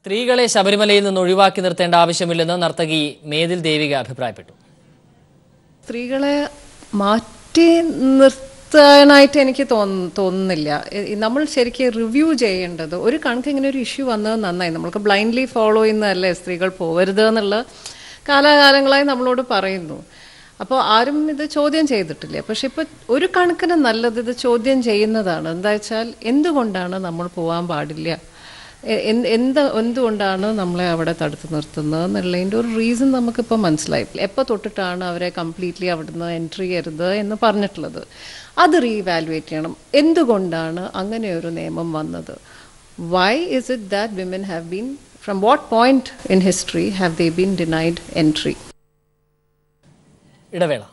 സ്ത്രീകളെ ശബരിമലയിൽ നിന്ന് ഒഴിവാക്കി നിർത്തേണ്ട ആവശ്യമില്ലെന്ന് നർത്തകി മേതിൽ ദേവിക അഭിപ്രായപ്പെട്ടു സ്ത്രീകളെ മാറ്റി നിർത്താനായിട്ട് എനിക്ക് തോന്ന തോന്നുന്നില്ല എ- നമ്മൾ ശരിക്കും റിവ്യൂ ചെയ്യേണ്ടത് ഒരു കണക്ക് ഇങ്ങനെ ഒരു ഇഷ്യൂ വന്നത് നന്നായി നമ്മൾക്ക് ബ്ലൈൻഡ്ലി ഫോളോ ചെയ്യുന്നതല്ലേ സ്ത്രീകൾ പോകരുത് എന്നുള്ള കാലാകാലങ്ങളായി നമ്മളോട് പറയുന്നു അപ്പോൾ ആരും ഇത് ചോദ്യം ചെയ്തിട്ടില്ല പക്ഷെ ഇപ്പോൾ ഒരു കണക്കിന് നല്ലത് ഇത് ചോദ്യം ചെയ്യുന്നതാണ് എന്താ വെച്ചാൽ എന്തുകൊണ്ടാണ് നമ്മൾ പോകാൻ പാടില്ല എ- എന്ത് എന്ത് എന്തുകൊണ്ടാണ് നമ്മളെ അവിടെ തടുത്തു നിർത്തുന്നത് എന്നുള്ളതിൻ്റെ ഒരു റീസൺ നമുക്കിപ്പോൾ മനസ്സിലായി എപ്പോൾ തൊട്ടിട്ടാണ് അവരെ കംപ്ലീറ്റ്ലി അവിടുന്ന് എൻട്രി ചെയ്യരുത് എന്ന് പറഞ്ഞിട്ടുള്ളത് അത് റീവാലുവേറ്റ് ചെയ്യണം എന്തുകൊണ്ടാണ് അങ്ങനെ ഒരു നിയമം വന്നത് why is it that women have been from what point in history have they been denied entry ഇടവേള